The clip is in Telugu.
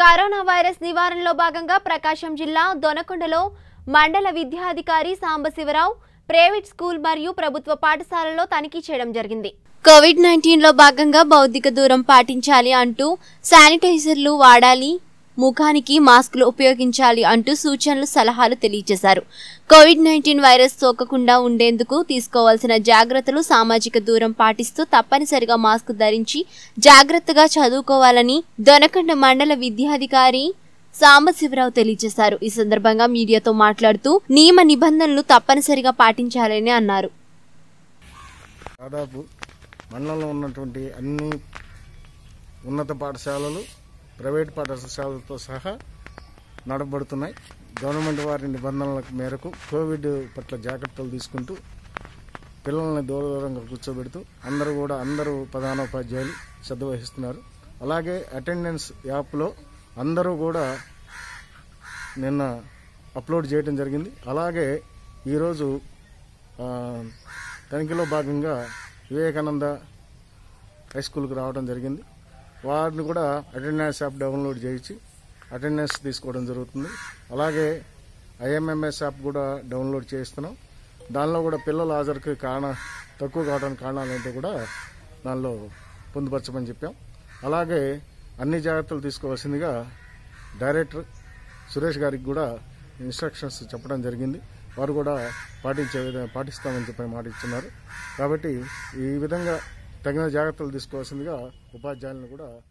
కరోనా వైరస్ నివారణలో భాగంగా ప్రకాశం జిల్లా దొనకొండలో మండల విద్యాధికారి సాంబశివరావు ప్రైవేట్ స్కూల్ మరియు ప్రభుత్వ పాఠశాలలో తనిఖీ చేయడం జరిగింది కోవిడ్ నైన్టీన్ లో భాగంగా భౌతిక దూరం పాటించాలి అంటూ శానిటైజర్లు వాడాలి ముఖానికి మాస్కులు ఉపయోగించాలి అంటూ సూచనలు సలహాలు తెలియజేశారు కోవిడ్ నైన్టీన్ వైరస్ సోకకుండా ఉండేందుకు తీసుకోవాల్సిన జాగ్రత్తలు సామాజిక దూరం పాటిస్తూ తప్పనిసరిగా మాస్క్ ధరించి జాగ్రత్తగా చదువుకోవాలని దొనకొండ మండల విద్యాధికారి సాంబశివరావు తెలియజేశారు ఈ సందర్భంగా మీడియాతో మాట్లాడుతూ నియమ నిబంధనలు తప్పనిసరిగా పాటించాలని అన్నారు దాదాపు మండలంలో ఉన్నటువంటి అన్ని ఉన్నత పాఠశాలలు ప్రైవేట్ పాఠశాలలతో సహా నడపబడుతున్నాయి గవర్నమెంట్ వారి నిబంధనల మేరకు కోవిడ్ పట్ల జాగ్రత్తలు తీసుకుంటూ పిల్లల్ని దూర దూరంగా కూర్చోబెడుతూ అందరూ కూడా అందరూ ప్రధానోపాధ్యాయులు శ్రద్ధ వహిస్తున్నారు అలాగే అటెండెన్స్ యాప్లో అందరూ కూడా నిన్న అప్లోడ్ చేయడం జరిగింది అలాగే ఈరోజు ఆ, తనిఖీలో భాగంగా వివేకానంద హై స్కూల్కి రావడం జరిగింది వారిని కూడా అటెండెన్స్ యాప్ డౌన్లోడ్ చేయించి అటెండెన్స్ తీసుకోవడం జరుగుతుంది అలాగే ఐఎంఎంఎస్ యాప్ కూడా డౌన్లోడ్ చేయిస్తున్నాం దానిలో కూడా పిల్లల హాజరుకి కారణ తక్కువ కావడానికి కారణాలు ఏంటో కూడా దానిలో పొందుపరచమని చెప్పాం అలాగే అన్ని జాగ్రత్తలు తీసుకోవాల్సిందిగా డైరెక్టర్ సురేష్ గారికి కూడా ఇన్స్ట్రక్షన్స్ చెప్పడం జరిగింది వారు కూడా పాటించే విధంగా పాటిస్తామని చెప్పి మాట ఇస్తున్నారు కాబట్టి ఈ విధంగా తగిన జాగ్రత్తలు తీసుకోవాల్సిందిగా ఉపాధ్యాయులను కూడా